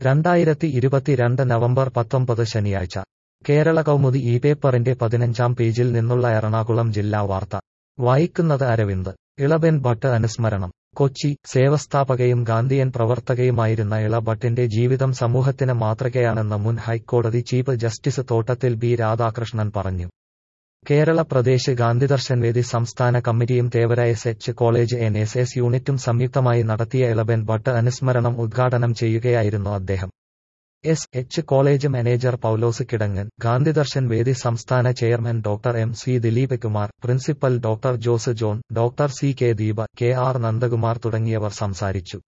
രണ്ടായിരത്തി ഇരുപത്തിരണ്ട് നവംബർ പത്തൊമ്പത് ശനിയാഴ്ച കേരള കൗമുദി ഈ പേപ്പറിന്റെ പതിനഞ്ചാം പേജിൽ നിന്നുള്ള എറണാകുളം ജില്ലാ വാർത്ത വായിക്കുന്നത് അരവിന്ദ് ഇളബെൻ ഭട്ട് അനുസ്മരണം കൊച്ചി സേവസ്ഥാപകയും ഗാന്ധിയൻ പ്രവർത്തകയുമായിരുന്ന ഇള ഭട്ടിന്റെ ജീവിതം സമൂഹത്തിന് മാതൃകയാണെന്ന് മുൻ ഹൈക്കോടതി chief justice Thottathil B Radhakrishnan പറഞ്ഞു കേരള പ്രദേശ് ഗാന്ധിദർശൻ വേദി സംസ്ഥാന കമ്മിറ്റിയും Thevara S H college N S S യൂണിറ്റും സംയുക്തമായി നടത്തിയ ഇളബെൻ ഭട്ട് അനുസ്മരണം ഉദ്ഘാടനം ചെയ്യുകയായിരുന്നു അദ്ദേഹം S H college manager Paulose Kidangan Gandhidarshan Vedi സംസ്ഥാന chairman doctor M C Dileep Kumar principal doctor Jose John doctor C K Deepa K R Nandakumar തുടങ്ങിയവർ സംസാരിച്ചു